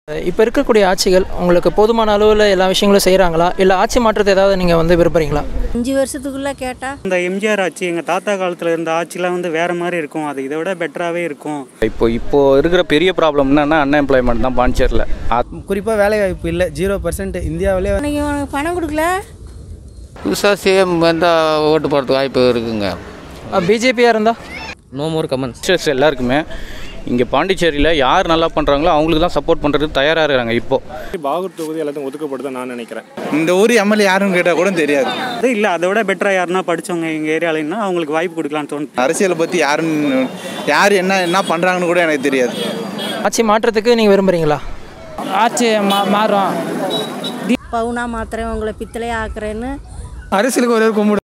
இப்போ இருக்கக்கூடிய ஆட்சிகள் உங்களுக்கு போதுமான அளவில் எல்லா விஷயங்களும் செய்கிறாங்களா இல்லை ஆட்சி மாற்றத்தை ஏதாவது நீங்கள் வந்து விரும்புகிறீங்களா அஞ்சு வருஷத்துக்குள்ளே கேட்டால் இந்த எம்ஜிஆர் ஆட்சி எங்கள் தாத்தா காலத்தில் இருந்த ஆட்சிலாம் வந்து வேறு மாதிரி இருக்கும் அது இதை விட பெட்டராகவே இருக்கும் இப்போ இப்போ இருக்கிற பெரிய ப்ராப்ளம் என்னன்னா அன்எம்ப்ளாய்மெண்ட் தான் பாண்டிச்சேரியில் குறிப்பாக வேலை வாய்ப்பு இல்லை ஜீரோ பர்சன்ட் இந்தியாவிலே அன்னைக்கு உனக்கு பணம் கொடுக்கல புதுசாக சிஎம் வந்தால் ஓட்டு போகிறதுக்கு வாய்ப்பு இருக்குங்க பிஜேபியாக இருந்தால் நோ மோர் கமெண்ட்ஸ் ஸ்ட்ரெஸ் எல்லாருக்குமே இங்கே பாண்டிச்சேரியில் யார் நல்லா பண்ணுறாங்களோ அவங்களுக்கு தான் சப்போர்ட் பண்ணுறதுக்கு தயாராக இருக்காங்க இப்போது பாகூர் தொகுதி எல்லாத்தையும் ஒதுக்கப்படுதான் நான் நினைக்கிறேன் இந்த ஊர் எம்எல்ஏ யாருன்னு கேட்டால் கூட தெரியாது அது இல்லை அதை விட பெட்டராக யாருன்னா படித்தவங்க எங்கள் ஏரியாலன்னா அவங்களுக்கு வாய்ப்பு கொடுக்கலான்னு தோணுது அரசியலை பற்றி யாருன்னு யார் என்ன என்ன பண்ணுறாங்கன்னு கூட எனக்கு தெரியாது ஆட்சி மாற்றத்துக்கு நீங்கள் விரும்புகிறீங்களா ஆட்சி மா மாறும் பவுனா மாத்திரம் உங்களை பித்தளையா ஆக்குறேன்னு அரசியலுக்கு ஒரே கும்பிடு